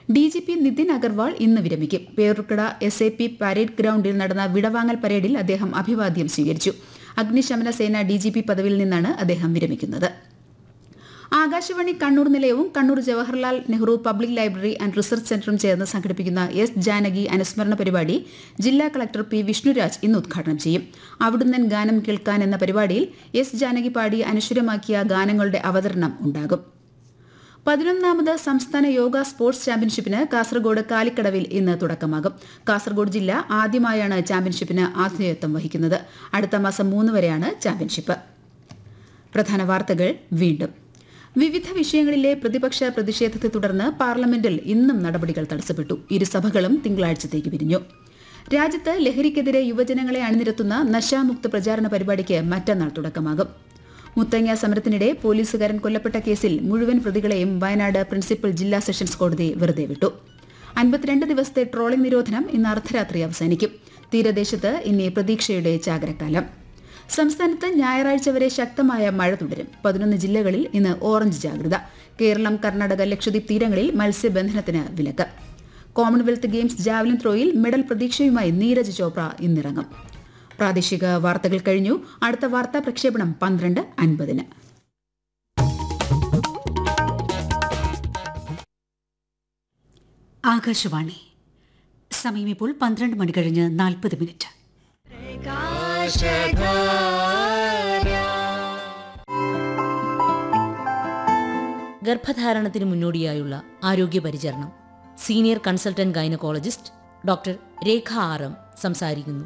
D G P Nitin Agarwal ഇന്ന് വിരമിക്കും Peroorkada S A P parade ഗ്രൌണ്ടിൽ നടന്ന വിടവാങ്ങൽ പരേഡിൽ അദ്ദേഹം അഭിവാദ്യം സ്വീകരിച്ചു അഗ്നിശമന സേന ഡി ജി പി പദവിയിൽ നിന്നാണ് അദ്ദേഹം വിരമിക്കുന്നത് ആകാശവാണി കണ്ണൂർ നിലയവും Kannur Jawaharlal Nehru public library and research സെന്ററും ചേർന്ന് സംഘടിപ്പിക്കുന്ന എസ് ജാനകി അനുസ്മരണ പരിപാടി ജില്ലാ കളക്ടർ പി വിഷ്ണുരാജ് ഇന്ന് ഉദ്ഘാടനം ചെയ്യും അവിടുന്ന് ഗാനം കേൾക്കാൻ എന്ന പരിപാടിയിൽ എസ് ജാനകി പാടി അനശ്വരമാക്കിയ ഗാനങ്ങളുടെ അവതരണം ഉണ്ടാകും പതിനൊന്നാമത് സംസ്ഥാന യോഗ സ്പോർട്സ് ചാമ്പ്യൻഷിപ്പിന് കാസർഗോഡ് കാലിക്കടവിൽ ഇന്ന് തുടക്കമാകും കാസർഗോഡ് ജില്ല ആദ്യമായാണ് ചാമ്പ്യൻഷിപ്പിന് ആതിഥേയത്വം വഹിക്കുന്നത് അടുത്ത മാസം മൂന്ന് വരെയാണ് ചാമ്പ്യൻഷിപ്പ് പ്രധാന വാർത്തകൾ വീണ്ടും വിവിധ വിഷയങ്ങളിലെ പ്രതിപക്ഷ പ്രതിഷേധത്തെ തുടർന്ന് പാർലമെന്റിൽ ഇന്നും നടപടികൾ തടസ്സപ്പെട്ടു ഇരുസഭകളും തിങ്കളാഴ്ചത്തേക്ക് പിരിഞ്ഞു രാജ്യത്ത് ലഹരിക്കെതിരെ യുവജനങ്ങളെ അണിനിരത്തുന്ന നശാമുക്ത പ്രചാരണ പരിപാടിക്ക് മറ്റന്നാൾ തുടക്കമാകും മുത്തങ്ങ സമരത്തിനിടെ പോലീസുകാരൻ കൊല്ലപ്പെട്ട കേസിൽ മുഴുവൻ പ്രതികളെയും വയനാട് പ്രിൻസിപ്പൽ ജില്ലാ സെഷൻസ് കോടതി വെറുതെ വിട്ടു അൻപത്തിരണ്ട് ദിവസത്തെ ട്രോളിംഗ് നിരോധനം ഇന്ന് അർദ്ധരാത്രി അവസാനിക്കും തീരദേശത്ത് ഇനി പ്രതീക്ഷയുടെ ചാകരക്കാലം സംസ്ഥാനത്ത് ഞായറാഴ്ച വരെ ശക്തമായ മഴ തുടരും പതിനൊന്ന് ജില്ലകളിൽ ഇന്ന് ഓറഞ്ച് ജാഗ്രത കേരളം കർണാടക ലക്ഷദ്വീപ് തീരങ്ങളിൽ മത്സ്യബന്ധനത്തിന് വിലക്ക് കോമൺവെൽത്ത് ഗെയിംസ് ജാവലിൻ ത്രോയിൽ മെഡൽ പ്രതീക്ഷയുമായി നീരജ് ചോപ്ര ഇന്നിറങ്ങും പ്രാദേശിക വാർത്തകൾ കഴിഞ്ഞു അടുത്ത വാർത്താ പ്രക്ഷേപണം പന്ത്രണ്ട് അൻപതിന് ആകാശവാണി സമയം ഇപ്പോൾ പന്ത്രണ്ട് മണി കഴിഞ്ഞ് നാൽപ്പത് മിനിറ്റ് ഗർഭധാരണത്തിന് മുന്നോടിയായുള്ള ആരോഗ്യ പരിചരണം senior consultant gynaecologist doctor Rekha R M സംസാരിക്കുന്നു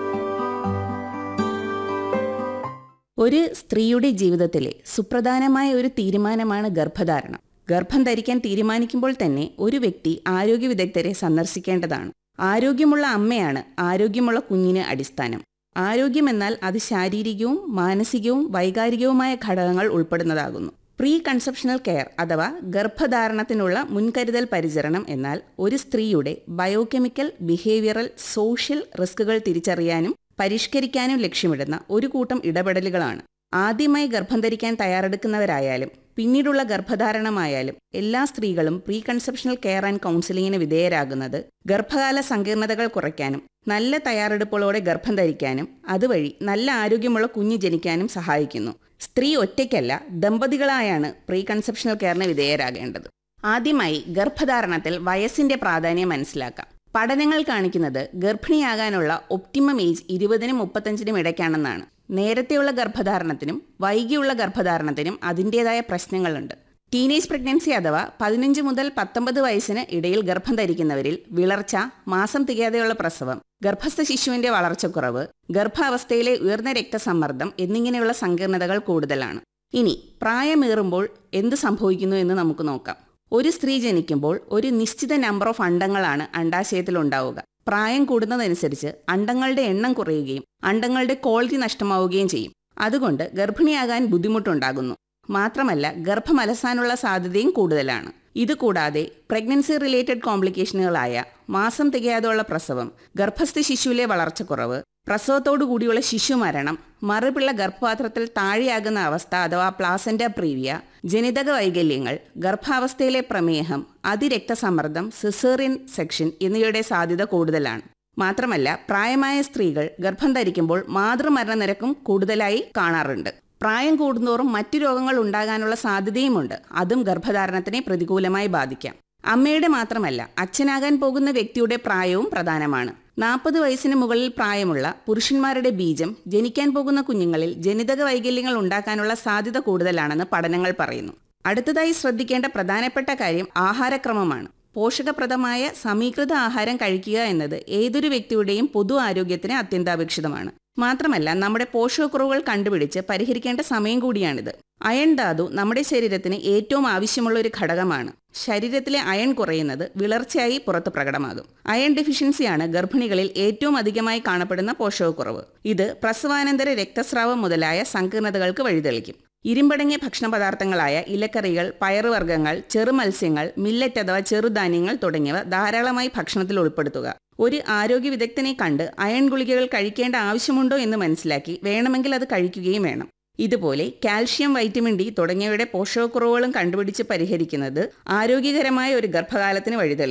ഒരു സ്ത്രീയുടെ ജീവിതത്തിലെ സുപ്രധാനമായ ഒരു തീരുമാനമാണ് ഗർഭധാരണം ഗർഭം ധരിക്കാൻ തീരുമാനിക്കുമ്പോൾ തന്നെ ഒരു വ്യക്തി ആരോഗ്യ വിദഗ്ധരെ സന്ദർശിക്കേണ്ടതാണ് ആരോഗ്യമുള്ള അമ്മയാണ് ആരോഗ്യമുള്ള കുഞ്ഞിന് അടിസ്ഥാനം ആരോഗ്യമെന്നാൽ അത് ശാരീരികവും മാനസികവും വൈകാരികവുമായ ഘടകങ്ങൾ ഉൾപ്പെടുന്നതാകുന്നു പ്രീ കൺസെപ്ഷണൽ കെയർ അഥവാ ഗർഭധാരണത്തിനുള്ള മുൻകരുതൽ പരിചരണം എന്നാൽ ഒരു സ്ത്രീയുടെ ബയോകെമിക്കൽ ബിഹേവിയറൽ സോഷ്യൽ റിസ്കുകൾ തിരിച്ചറിയാനും പരിഷ്കരിക്കാനും ലക്ഷ്യമിടുന്ന ഒരു കൂട്ടം ഇടപെടലുകളാണ് ആദ്യമായി ഗർഭം ധരിക്കാൻ തയ്യാറെടുക്കുന്നവരായാലും പിന്നീടുള്ള ഗർഭധാരണമായാലും എല്ലാ സ്ത്രീകളും പ്രീ കൺസെപ്ഷണൽ കെയർ ആൻഡ് കൗൺസിലിങ്ങിന് വിധേയരാകുന്നത് ഗർഭകാല സങ്കീർണതകൾ കുറയ്ക്കാനും നല്ല തയ്യാറെടുപ്പുകളോടെ ഗർഭം ധരിക്കാനും അതുവഴി നല്ല ആരോഗ്യമുള്ള കുഞ്ഞ് ജനിക്കാനും സഹായിക്കുന്നു സ്ത്രീ ഒറ്റയ്ക്കല്ല ദമ്പതികളായാണ് പ്രീ കൺസെപ്ഷണൽ കെയറിന് വിധേയരാകേണ്ടത് ആദ്യമായി ഗർഭധാരണത്തിൽ വയസ്സിന്റെ പ്രാധാന്യം മനസ്സിലാക്കാം പഠനങ്ങൾ കാണിക്കുന്നത് ഗർഭിണിയാകാനുള്ള ഒപ്റ്റിമം ഏജ് ഇരുപതിനും മുപ്പത്തഞ്ചിനും ഇടയ്ക്കാണെന്നാണ് നേരത്തെയുള്ള ഗർഭധാരണത്തിനും വൈകിയുള്ള ഗർഭധാരണത്തിനും അതിൻ്റെതായ പ്രശ്നങ്ങളുണ്ട് ടീനേജ് പ്രഗ്നൻസി അഥവാ പതിനഞ്ച് മുതൽ പത്തൊമ്പത് വയസ്സിന് ഇടയിൽ ഗർഭം ധരിക്കുന്നവരിൽ വിളർച്ച മാസം തികയാതെയുള്ള പ്രസവം ഗർഭസ്ഥ ശിശുവിന്റെ വളർച്ചക്കുറവ് ഗർഭാവസ്ഥയിലെ ഉയർന്ന രക്തസമ്മർദ്ദം എന്നിങ്ങനെയുള്ള സങ്കീർണതകൾ കൂടുതലാണ് ഇനി പ്രായമേറുമ്പോൾ എന്ത് സംഭവിക്കുന്നു എന്ന് നമുക്ക് നോക്കാം ഒരു സ്ത്രീ ജനിക്കുമ്പോൾ ഒരു നിശ്ചിത നമ്പർ ഓഫ് അണ്ടങ്ങളാണ് അണ്ടാശയത്തിൽ ഉണ്ടാവുക പ്രായം കൂടുന്നതനുസരിച്ച് അണ്ടങ്ങളുടെ എണ്ണം കുറയുകയും അണ്ടങ്ങളുടെ ക്വാളിറ്റി നഷ്ടമാവുകയും ചെയ്യും അതുകൊണ്ട് ഗർഭിണിയാകാൻ ബുദ്ധിമുട്ടുണ്ടാകുന്നു മാത്രമല്ല ഗർഭം അലസാനുള്ള സാധ്യതയും കൂടുതലാണ് ഇതുകൂടാതെ പ്രഗ്നൻസി റിലേറ്റഡ് കോംപ്ലിക്കേഷനുകളായ മാസം തികയാതെയുള്ള പ്രസവം ഗർഭസ്ഥ ശിശുവിലെ വളർച്ചക്കുറവ് പ്രസവത്തോടു കൂടിയുള്ള ശിശു മരണം മറുപിള്ള ഗർഭപാത്രത്തിൽ താഴെയാകുന്ന അവസ്ഥ അഥവാ പ്ലാസന്റ പ്രീവിയ ജനിതക വൈകല്യങ്ങൾ ഗർഭാവസ്ഥയിലെ പ്രമേഹം അതിരക്തസമ്മർദ്ദം സിസേറിയൻ സെക്ഷൻ എന്നിവയുടെ സാധ്യത കൂടുതലാണ് മാത്രമല്ല പ്രായമായ സ്ത്രീകൾ ഗർഭം ധരിക്കുമ്പോൾ മാതൃമരണ നിരക്കും കൂടുതലായി കാണാറുണ്ട് പ്രായം കൂടുന്തോറും മറ്റു രോഗങ്ങൾ ഉണ്ടാകാനുള്ള സാധ്യതയുമുണ്ട് അതും ഗർഭധാരണത്തിനെ പ്രതികൂലമായി ബാധിക്കാം അമ്മയുടെ മാത്രമല്ല അച്ഛനാകാൻ പോകുന്ന വ്യക്തിയുടെ പ്രായവും പ്രധാനമാണ് നാൽപ്പത് വയസ്സിന് മുകളിൽ പ്രായമുള്ള പുരുഷന്മാരുടെ ബീജം ജനിക്കാൻ പോകുന്ന കുഞ്ഞുങ്ങളിൽ ജനിതക വൈകല്യങ്ങൾ ഉണ്ടാക്കാനുള്ള സാധ്യത കൂടുതലാണെന്ന് പഠനങ്ങൾ പറയുന്നു അടുത്തതായി ശ്രദ്ധിക്കേണ്ട പ്രധാനപ്പെട്ട കാര്യം ആഹാരക്രമമാണ് പോഷകപ്രദമായ സമീകൃത ആഹാരം കഴിക്കുക എന്നത് ഏതൊരു വ്യക്തിയുടെയും പൊതു ആരോഗ്യത്തിന് അത്യന്താപേക്ഷിതമാണ് മാത്രമല്ല നമ്മുടെ പോഷകക്കുറവുകൾ കണ്ടുപിടിച്ച് പരിഹരിക്കേണ്ട സമയം കൂടിയാണിത് അയൺ ധാതു നമ്മുടെ ശരീരത്തിന് ഏറ്റവും ആവശ്യമുള്ള ഒരു ഘടകമാണ് ശരീരത്തിലെ അയൺ കുറയുന്നത് വിളർച്ചയായി പുറത്ത് പ്രകടമാകും അയൺ ഡെഫിഷ്യൻസിയാണ് ഗർഭിണികളിൽ ഏറ്റവും അധികമായി കാണപ്പെടുന്ന പോഷകക്കുറവ് ഇത് പ്രസവാനന്തര രക്തസ്രാവം മുതലായ സങ്കീർണതകൾക്ക് വഴിതെളിക്കും ഇരുമ്പടങ്ങിയ ഭക്ഷണ പദാർത്ഥങ്ങളായ ഇലക്കറികൾ പയറുവർഗ്ഗങ്ങൾ ചെറുമത്സ്യങ്ങൾ മില്ലറ്റ് അഥവാ ചെറുധാന്യങ്ങൾ തുടങ്ങിയവ ധാരാളമായി ഭക്ഷണത്തിൽ ഉൾപ്പെടുത്തുക ഒരു ആരോഗ്യ വിദഗ്ധനെ കണ്ട് അയൺ ഗുളികകൾ കഴിക്കേണ്ട ആവശ്യമുണ്ടോ എന്ന് മനസ്സിലാക്കി വേണമെങ്കിൽ അത് കഴിക്കുകയും വേണം ഇതുപോലെ കാൽഷ്യം വൈറ്റമിൻ ഡി തുടങ്ങിയവയുടെ പോഷകക്കുറവുകളും കണ്ടുപിടിച്ച് പരിഹരിക്കുന്നത് ആരോഗ്യകരമായ ഒരു ഗർഭകാലത്തിന് വഴിതെളിക്കും